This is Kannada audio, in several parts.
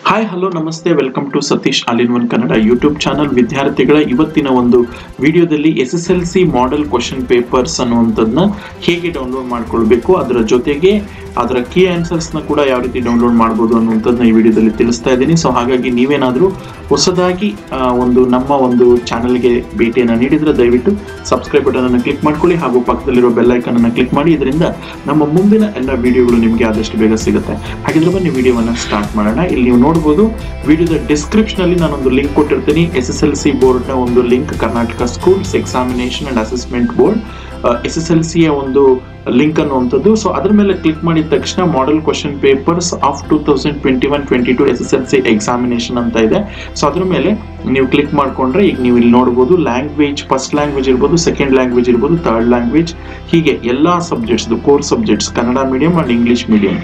ಹಾಯ್ ಹಲೋ ನಮಸ್ತೆ welcome to Satish all in one Kannada YouTube channel ವಿದ್ಯಾರ್ಥಿಗಳ ಇವತ್ತಿನ ಒಂದು ವಿಡಿಯೋದಲ್ಲಿ S S L C model question papers ಅನ್ನುವಂಥದ್ದನ್ನ ಹೇಗೆ ಡೌನ್ಲೋಡ್ ಮಾಡ್ಕೊಳ್ಬೇಕು ಅದರ ಜೊತೆಗೆ ಅದರ ಕೀ ಆನ್ಸರ್ಸ್ನ ಕೂಡ ಯಾವ ರೀತಿ ಡೌನ್ಲೋಡ್ ಮಾಡ್ಬೋದು ಅನ್ನುವಂಥದ್ದನ್ನ ಈ ವಿಡಿಯೋದಲ್ಲಿ ತಿಳಿಸ್ತಾ ಇದ್ದೀನಿ ಸೊ ಹಾಗಾಗಿ ನೀವೇನಾದರೂ ಹೊಸದಾಗಿ ಆ, ಒಂದು ನಮ್ಮ ಒಂದು ಚಾನಲ್ಗೆ ಭೇಟಿಯನ್ನು ನೀಡಿದ್ರೆ ದಯವಿಟ್ಟು ಸಬ್ಸ್ಕ್ರೈಬ್ ಬಟನ್ ಅನ್ನು ಕ್ಲಿಕ್ ಮಾಡ್ಕೊಳ್ಳಿ ಹಾಗೂ ಪಕ್ಕದಲ್ಲಿರೋ ಬೆಲ್ ಐಕನ್ ಅನ್ನು ಕ್ಲಿಕ್ ಮಾಡಿ ಇದರಿಂದ ನಮ್ಮ ಮುಂದಿನ ಎಲ್ಲ ವಿಡಿಯೋಗಳು ನಿಮಗೆ ಆದಷ್ಟು ಬೇಗ ಸಿಗುತ್ತೆ ಹಾಗಿದ್ರೆ ಬನ್ನಿ ವಿಡಿಯೋವನ್ನು ಸ್ಟಾರ್ಟ್ ಮಾಡೋಣ ಇಲ್ಲಿ ನೀವು ನೋಡ್ಬೋದು ವಿಡಿಯೋದ ಡಿಸ್ಕ್ರಿಪ್ಷನ್ ಅಲ್ಲಿ ನಾನೊಂದು ಲಿಂಕ್ ಕೊಟ್ಟಿರ್ತೀನಿ S S L C board ನ ಒಂದು link Karnataka schools examination and assessment board S S L ಸಿಯ ಒಂದು ಲಿಂಕ್ ಅನ್ನುವಂಥದ್ದು ಸೊ ಅದ್ರ ಮೇಲೆ ಕ್ಲಿಕ್ ಮಾಡಿದ ತಕ್ಷಣ model question papers of two thousand twenty one twenty two S S L C examination ಅಂತ ಇದೆ ಸೊ ಅದ್ರ ಮೇಲೆ ನೀವು ಕ್ಲಿಕ್ ಮಾಡ್ಕೊಂಡ್ರೆ ಈಗ ನೀವು ಇಲ್ಲಿ ನೋಡ್ಬೋದು ಲ್ಯಾಂಗ್ವೇಜ್ ಫಸ್ಟ್ ಲ್ಯಾಂಗ್ವೇಜ್ ಇರ್ಬೋದು ಸೆಕೆಂಡ್ ಲ್ಯಾಂಗ್ವೇಜ್ ಇರ್ಬೋದು ಥರ್ಡ್ ಲ್ಯಾಂಗ್ವೇಜ್ ಹೀಗೆ ಎಲ್ಲಾ subjects core subjects Kannada medium and English medium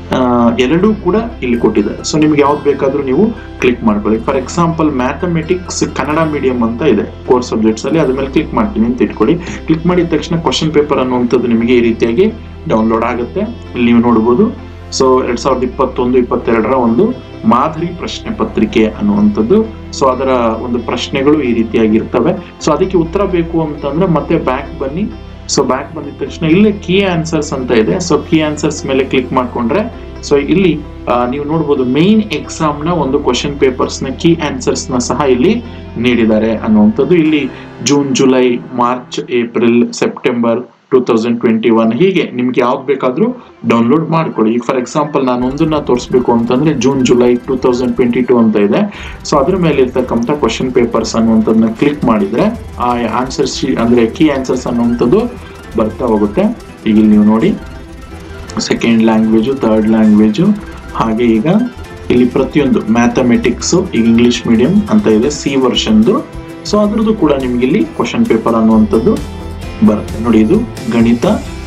ಎರಡೂ ಕೂಡ ಇಲ್ಲಿ ಕೊಟ್ಟಿದ್ದಾರೆ ಸೊ ನಿಮ್ಗೆ ಯಾವ್ದು ಬೇಕಾದ್ರೂ ನೀವು ಕ್ಲಿಕ್ ಮಾಡ್ಕೊಳ್ಳಿ for example mathematics Kannada medium ಅಂತ ಇದೆ ಕೋರ್ ಸಬ್ಜೆಕ್ಟ್ಸ್ ಅಲ್ಲಿ ಅದ್ರ ಮೇಲೆ ಕ್ಲಿಕ್ ಮಾಡ್ತೀನಿ ಅಂತ ಇಟ್ಕೊಳ್ಳಿ ಕ್ಲಿಕ್ ಮಾಡಿದ ತಕ್ಷಣ ಕ್ವಶನ್ ಪೇಪರ್ ಅನ್ನುವಂಥದ್ದು ನಿಮಗೆ ಈ ರೀತಿಯಾಗಿ ಡೌನ್ಲೋಡ್ ಆಗುತ್ತೆ ಇಲ್ಲಿ ನೀವು ನೋಡ್ಬೋದು ಸೊ ಎರಡ್ ಸಾವಿರದ ಇಪ್ಪತ್ತೊಂದು ಇಪ್ಪತ್ತೆರಡರ ಒಂದು ಮಾದರಿ ಪ್ರಶ್ನೆ ಪತ್ರಿಕೆ ಅನ್ನುವಂಥದ್ದು ಸೊ ಅದರ ಒಂದು ಪ್ರಶ್ನೆಗಳು ಈ ರೀತಿಯಾಗಿರ್ತವೆ ಸೊ ಅದಕ್ಕೆ ಉತ್ತರ ಬೇಕು ಅಂತಂದ್ರೆ ಮತ್ತೆ ಬ್ಯಾಕ್ ಬನ್ನಿ ಸೊ ಬ್ಯಾಕ್ ಬಂದಿದ ತಕ್ಷಣ ಇಲ್ಲಿ ಕೀ ಆನ್ಸರ್ಸ್ ಅಂತ ಇದೆ ಸೊ ಕೀ ಆನ್ಸರ್ಸ್ ಮೇಲೆ ಕ್ಲಿಕ್ ಮಾಡ್ಕೊಂಡ್ರೆ ಸೊ ಇಲ್ಲಿ ಆ, ನೀವು ನೋಡ್ಬೋದು ಮೇನ್ ಎಕ್ಸಾಮ್ ನ ಒಂದು ಕ್ವಶನ್ ಪೇಪರ್ಸ್ ನ ಕೀ ಆನ್ಸರ್ಸ್ ನ ಸಹ ಇಲ್ಲಿ ನೀಡಿದ್ದಾರೆ ಅನ್ನುವಂಥದ್ದು ಇಲ್ಲಿ June July March April September two thousand twenty one ಹೀಗೆ ನಿಮ್ಗೆ ಯಾವ್ದು ಬೇಕಾದ್ರೂ ಡೌನ್ಲೋಡ್ ಮಾಡ್ಕೊಳ್ಳಿ ಈಗ ಫಾರ್ ಎಕ್ಸಾಂಪಲ್ ನಾನು ಒಂದನ್ನ ತೋರಿಸ್ಬೇಕು ಅಂತಂದ್ರೆ June July two thousand twenty two ಅಂತ ಇದೆ ಸೊ ಅದ್ರ ಮೇಲೆ ಇರ್ತಕ್ಕಂಥ ಕ್ವಶನ್ ಪೇಪರ್ಸ್ ಅನ್ನುವಂಥದ್ದನ್ನ ಕ್ಲಿಕ್ ಮಾಡಿದ್ರೆ ಆ ಆನ್ಸರ್ಸ್ ಅಂದ್ರೆ ಕೀ ಆನ್ಸರ್ಸ್ ಅನ್ನುವಂಥದ್ದು ಬರ್ತಾ ಹೋಗುತ್ತೆ ಈಗ ಇಲ್ಲಿ ನೀವು ನೋಡಿ ಸೆಕೆಂಡ್ ಲ್ಯಾಂಗ್ವೇಜು ಥರ್ಡ್ ಲ್ಯಾಂಗ್ವೇಜು ಹಾಗೆ ಈಗ ಇಲ್ಲಿ ಪ್ರತಿಯೊಂದು ಮ್ಯಾಥಮೆಟಿಕ್ಸ್ ಈಗ ಇಂಗ್ಲಿಷ್ ಮೀಡಿಯಂ ಅಂತ ಇದೆ ಸಿ ವರ್ಷನ್ದು ಸೊ ಅದ್ರದ್ದು ಕೂಡ ನಿಮ್ಗೆ ಇಲ್ಲಿ ಕ್ವಶನ್ ಪೇಪರ್ ಅನ್ನುವಂಥದ್ದು ಬರುತ್ತೆ ನೋಡಿ ಇದು ಗಣಿತ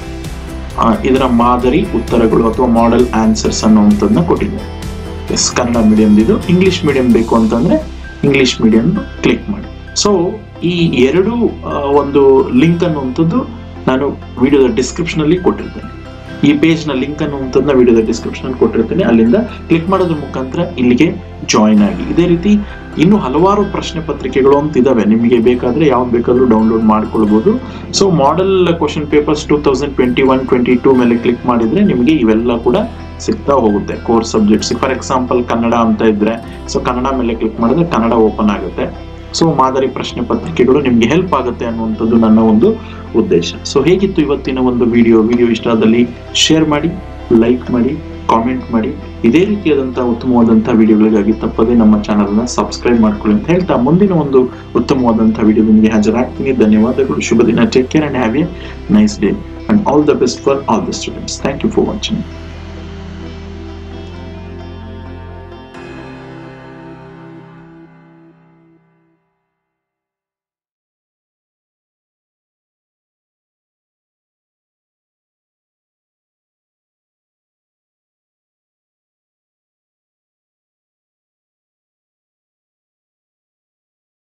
ಆ, ಇದರ ಮಾದರಿ ಉತ್ತರಗಳು ಅಥವಾ ಮಾಡೆಲ್ ಆನ್ಸರ್ಸ್ ಅನ್ನುವಂಥದ್ದನ್ನ ಕೊಟ್ಟಿದೆ ಎಸ್ ಕನ್ನಡ ಮೀಡಿಯಂ ಇದು ಇಂಗ್ಲಿಷ್ ಮೀಡಿಯಂ ಬೇಕು ಅಂತಂದ್ರೆ ಇಂಗ್ಲಿಷ್ ಮೀಡಿಯಂ ಕ್ಲಿಕ್ ಮಾಡಿ ಸೊ ಈ ಎರಡು ಆ, ಒಂದು ಲಿಂಕ್ ಅನ್ನುವಂಥದ್ದು ನಾನು ವಿಡಿಯೋದ ಡಿಸ್ಕ್ರಿಪ್ಷನ್ ಅಲ್ಲಿ ಕೊಟ್ಟಿರ್ತೇನೆ ಈ ಪೇಜ್ ನ ಲಿಂಕ್ ಅನ್ನುವಂಥದ್ದನ್ನ ವಿಡಿಯೋದ ಡಿಸ್ಕ್ರಿಪ್ಷನ್ ಅಲ್ಲಿ ಕೊಟ್ಟಿರ್ತೇನೆ ಅಲ್ಲಿಂದ ಕ್ಲಿಕ್ ಮಾಡೋದ್ರ ಮುಖಾಂತರ ಇಲ್ಲಿಗೆ ಜಾಯಿನ್ ಆಗಿ ಇದೇ ರೀತಿ ಇನ್ನು ಹಲವಾರು ಪ್ರಶ್ನೆ ಪತ್ರಿಕೆಗಳು ಅಂತ ಇದಾವೆ ನಿಮಗೆ ಬೇಕಾದ್ರೆ ಯಾವ್ದು ಬೇಕಾದ್ರೂ ಡೌನ್ಲೋಡ್ ಮಾಡ್ಕೊಳ್ಬಹುದು so model question papers two thousand twenty one twenty two ಮೇಲೆ ಕ್ಲಿಕ್ ಮಾಡಿದ್ರೆ ನಿಮಗೆ ಇವೆಲ್ಲ ಕೂಡ ಸಿಗ್ತಾ ಹೋಗುತ್ತೆ core subjects for example Kannada ಅಂತ ಇದ್ರೆ ಸೊ ಕನ್ನಡ ಮೇಲೆ ಕ್ಲಿಕ್ ಮಾಡಿದ್ರೆ ಕನ್ನಡ ಓಪನ್ ಆಗುತ್ತೆ ಸೊ ಮಾದರಿ ಪ್ರಶ್ನೆ ಪತ್ರಿಕೆಗಳು ನಿಮ್ಗೆ ಹೆಲ್ಪ್ ಆಗುತ್ತೆ ಅನ್ನುವಂಥದ್ದು ನನ್ನ ಒಂದು ಉದ್ದೇಶ ಸೊ ಹೇಗಿತ್ತು ಇವತ್ತಿನ ಒಂದು ವಿಡಿಯೋ ವಿಡಿಯೋ ಇಷ್ಟ ಆದಲ್ಲಿ ಶೇರ್ ಮಾಡಿ ಲೈಕ್ ಮಾಡಿ ಕಾಮೆಂಟ್ ಮಾಡಿ ಇದೇ ರೀತಿಯಾದಂತಹ ಉತ್ತಮವಾದಂತಹ ವಿಡಿಯೋಗಳಿಗಾಗಿ ತಪ್ಪದೆ ನಮ್ಮ ಚಾನಲ್ ನ ಸಬ್ಸ್ಕ್ರೈಬ್ ಮಾಡ್ಕೊಳ್ಳಿ ಅಂತ ಹೇಳ್ತಾ ಮುಂದಿನ ಒಂದು ಉತ್ತಮವಾದಂತಹ ವಿಡಿಯೋದೊಂದಿಗೆ ಹಾಜರಾಗ್ತೀನಿ ಧನ್ಯವಾದಗಳು ಶುಭ ದಿನ take care and have a nice day and all the best for all the students thank you for watching